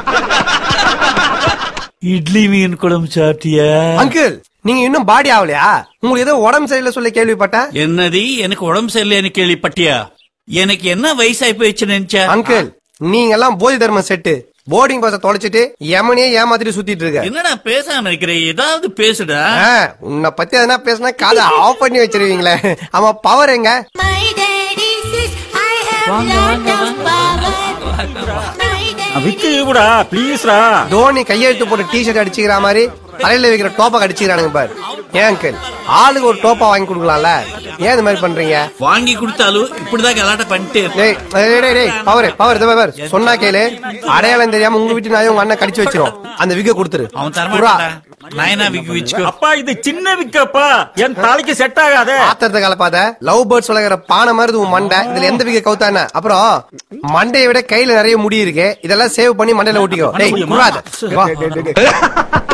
இட்லி மீன் குழம்பு சாப்பிட்டியா அங்கிள் நீங்க இன்னும் பாடி ஆகலையா உங்களுக்கு ஏதோ உடம்பு சரியில்லை சொல்லி கேள்விப்பட்டேன் என்னது எனக்கு உடம்பு சரியில்லைன்னு கேள்விப்பட்டியா எனக்கு என்ன வயசாகி போயிடுச்சு நினைச்சா அங்கிள் நீங்க எல்லாம் போதி தர்மம் செட்டு போர்டிங் பாஸ தொலைச்சிட்டு யமனையே ஏமாத்திட்டு சுத்திட்டு இருக்க என்னடா பேசாம இருக்கிற ஏதாவது பேசுடா ஆ, உன்னை பத்தி எதனா பேசினா காதை ஆஃப் பண்ணி வச்சிருவீங்களே ஆமா பவர் எங்க My daddy says I have வாங்க, lot வாங்க, of power. My daddy விக்கு விடா ப்ளீஸ்ரா தோனி கையெழுத்து போட்டு டிஷர்ட் அடிச்சுக்கிற மாதிரி தலையில வைக்கிற டோப்பை அடிச்சுக்கிறானுங்க பாரு ஏன் அங்கிள் ஆளுக்கு ஒரு டோப்பா வாங்கி கொடுக்கலாம்ல ஏன் இந்த மாதிரி பண்றீங்க வாங்கி கொடுத்தாலும் இப்படிதான் கலாட்ட பண்ணிட்டே இருப்பேன். டேய் டேய், டேய் டேய் பவர் பவர் பவர் சொன்னா கேளு அடையாளம் தெரியாம உங்க வீட்டு நாயும் உங்க அண்ணன் கடிச்சு வச்சிரும் அந்த விக்க கொடுத்துரு அவன் புறா. தரமாட்டா நயனா விக்கு வச்சுக்கோ அப்பா இது சின்ன விக்கப்பா என் தலைக்கு செட் ஆகாதே ஆத்திரத்தை கலப்பாத லவ் பேர்ட்ஸ் வளர்க்குற பானை மாதிரி உன் மண்டை இதுல எந்த விக்க கவுத்தானே அப்புறம் மண்டையை விட கையில நிறைய முடி இருக்கு இதெல்லாம் சேவ் பண்ணி மண்டையில ஒட்டிக்கோ டேய் குறாத வா